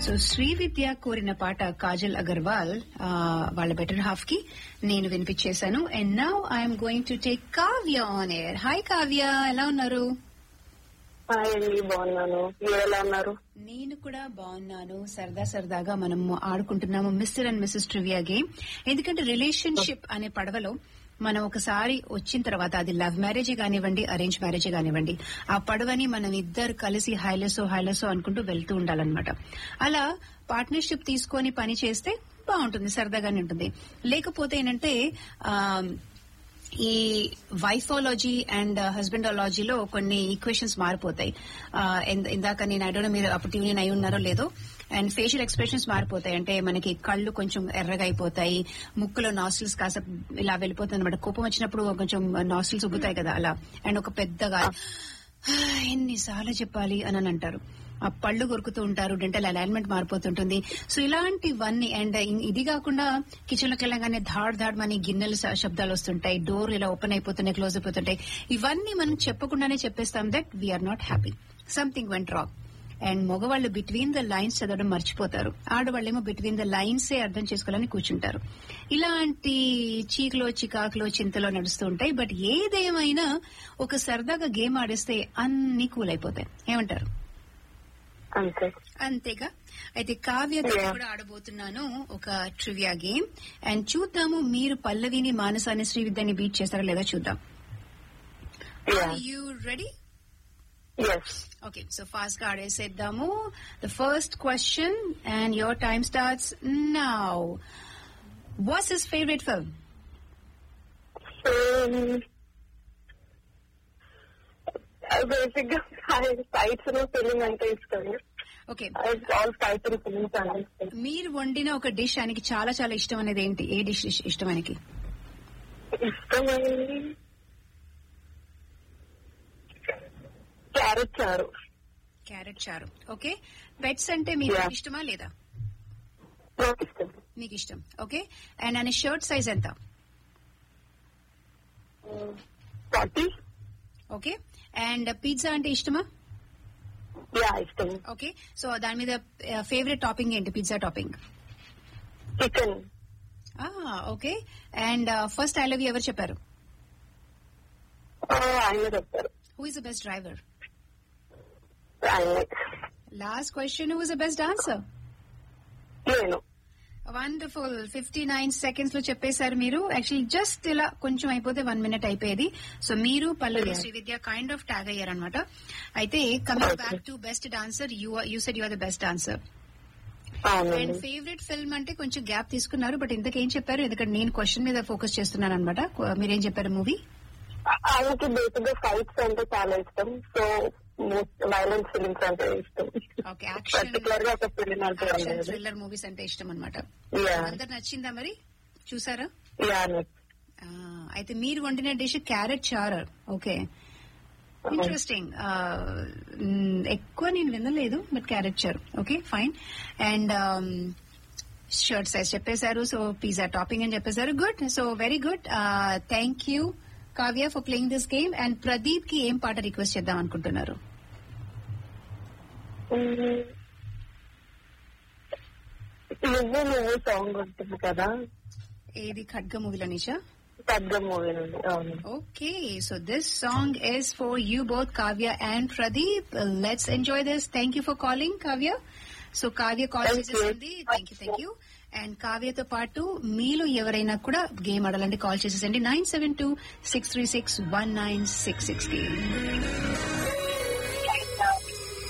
So Shri విద్య కోరిన పాట కాజల్ అగర్వాల్ ఆ, వాళ్ళ బెటర్ హాఫ్ కి నేను వినిపించేశాను and now I'm going to take Kavya on air hi Kavya ఎలా ఉన్నారు హాయ్ అండి బాగున్నాను మీరు ఎలా ఉన్నారు నేను కూడా బాగున్నాను సరదా సరదాగా మనం ఆడుకుంటున్నాము mister and missus trivia game ఎందుకంటే రిలేషన్షిప్ అనే పడవలో మనం ఒకసారి వచ్చిన తర్వాత అది లవ్ మ్యారేజ్ కానివ్వండి అరేంజ్ మ్యారేజ్ కానివ్వండి ఆ పడవని మనం ఇద్దరు కలిసి హైలెసో హైలెసో అనుకుంటూ వెళ్తూ ఉండాలన్నమాట అలా పార్ట్నర్షిప్ తీసుకొని పని చేస్తే బాగుంటుంది సరదాగానే ఉంటుంది లేకపోతే ఏంటంటే ఆ, ఈ వైఫాలజీ అండ్ హస్బెండాలజీలో కొన్ని ఈక్వేషన్స్ మారిపోతాయి ఆ, ఇంద- ఇందాక నేను ఐడోనో మీరు అప్పుడు ట్యూన్ అయి ఉన్నారో లేదో అండ్ ఫేషియల్ ఎక్స్ప్రెషన్స్ మారిపోతాయి అంటే మనకి కళ్ళు కొంచెం ఎర్రగా అయిపోతాయి ముక్కులో నాస్టిల్స్ కాస్త ఇలా వెళ్ళిపోతుంది అనమాట కోపం వచ్చినప్పుడు కొంచెం నాస్టిల్స్ ఉబ్బుతాయి కదా అలా అండ్ ఒక పెద్దగా "ఆ, ఎన్నిసార్లు చెప్పాలి అని అని అంటారు ఆ పళ్ళు కొరుకుతూ ఉంటారు డెంటల్ అలైన్మెంట్ మారిపోతుంటుంది సో ఇలాంటివన్నీ అండ్ ఇది కాకుండా కిచెన్ లోకి వెళ్ళగానే ధాడ్ ధాడ్ మని గిన్నెల శ- శబ్దాలు వస్తుంటాయి డోర్ ఇలా ఓపెన్ అయిపోతున్నాయి క్లోజ్ అయిపోతుంటాయి ఇవన్నీ మనం చెప్పకుండానే చెప్పేస్తాం that we're not happy something went wrong and మగవాళ్ళు బిట్వీన్ ద లైన్స్ చదవడం మర్చిపోతారు ఆడవాళ్ళేమో బిట్వీన్ ద లైన్సే అర్థం చేసుకోవాలని కూర్చుంటారు ఇలాంటి చీకులో చికాకులో చింతలో నడుస్తూ ఉంటాయి బట్ ఏదేమైనా ఒక సరదాగా గేమ్ ఆడేస్తే అన్ని కూల్ అయిపోతాయి ఏమంటారు అంతే అంతేగా అయితే కావ్య Yeah. కూడా ఆడబోతున్నాను ఒక ట్రివియా గేమ్ అండ్ చూద్దాము మీరు పల్లవిని మానసాన్ని శ్రీవిద్యని బీట్ చేస్తారా లేదా చూద్దాం yeah you ready yes okay so fast గా ఆడేసేద్దాము the first question and your time starts now what's his favourite film basic గా ఫైట్స్ ఫిలింగ్ అంటే ఇష్టం ఓకే ఆల్ ఫైటింగ్ ఫిలింగ్స్ అంటే ఇష్టం మీరు వండిన ఒక డిష్ ఆయనకి చాలా చాలా ఇష్టం అనేది ఏంటి ఏ డిష్ ఇష్టం ఆయనకి ఇష్టమైంది క్యారెట్ చారు క్యారెట్ చారు ఓకే పెట్స్ అంటే మీకు Yeah. ఇష్టమా లేదా నాకు ఇష్టం మీకు ఇష్టం ఓకే అండ్ ఆయన షర్ట్ సైజ్ ఎంత ఫార్టీ ఓకే అండ్ పిజ్జా అంటే ఇష్టమా యా ఇష్టం ఓకే సో దాని మీద ఫేవరెట్ టాపింగ్ ఏంటి pizza topping chicken okay and first I love you ఎవరు చెప్పారు ఆయన చెప్తారు who is the best driver ఆయనే last question who is the best answer నేను వండర్ఫుల్ ఫిఫ్టీ నైన్ సెకండ్స్ లో చెప్పేశారు మీరు యాక్చువల్లీ జస్ట్ ఇలా కొంచెం అయిపోతే వన్ మినిట్ అయిపోయేది సో మీరు Pallavi Sri Vidya kind of tag అయ్యారనమాట అయితే coming back to best dancer you you said you are the best dancer and అవునండి ఫేవరెట్ ఫిల్మ్ అంటే కొంచెం గ్యాప్ తీసుకున్నారు బట్ ఇంతకేం చెప్పారు ఎందుకంటే నేను క్వశ్చన్ మీద ఫోకస్ చేస్తున్నాను అనమాట మీరేం చెప్పారు మూవీ ఆయనకి బేసిక్ గా ఫైట్స్ అంటే చాలా ఇష్టం సో వైలెన్స్ ఫిలిమ్స్ అంటే ఇష్టం ఓకే యాక్షన్ పర్టికులర్ గా ఒక ఫిలిం అంటే ఏం యాక్షన్ లేదు థ్రిల్లర్ మూవీస్ అంటే ఇష్టం అనమాట యా అందరు నచ్చిందా మరి చూసారా యా ఆ, అయితే మీరు వండిన డిష్ క్యారెట్ చారర్ ఓకే ఇంట్రెస్టింగ్ ఎక్కువ నేను వినలేదు బట్ క్యారెట్ చార్ okay fine and shirt size చెప్పేశారు సో పిజ్జా టాపింగ్ అని చెప్పేశారు good so very good thank you Kavya for playing this game and Pradeep కి ఏం పాట రిక్వెస్ట్ చేద్దాం అనుకుంటున్నారు నువ్వు నువ్వు సాంగ్ ఉంటుంది కదా ఏది ఖడ్గ మూవీలో నిషా పెద్ద మూవీ నుండి అవును Okay, so this song is for you both, Kavya and Pradeep. Uh, Let's enjoy this. Thank you for calling, Kavya. So Kavya call Thank you. చేసేసింది thank you thank you and కావ్యతో పాటు మీలో ఎవరైనా కూడా గేమ్ ఆడాలంటే call చేసేసండి nine seven two six three six one nine six six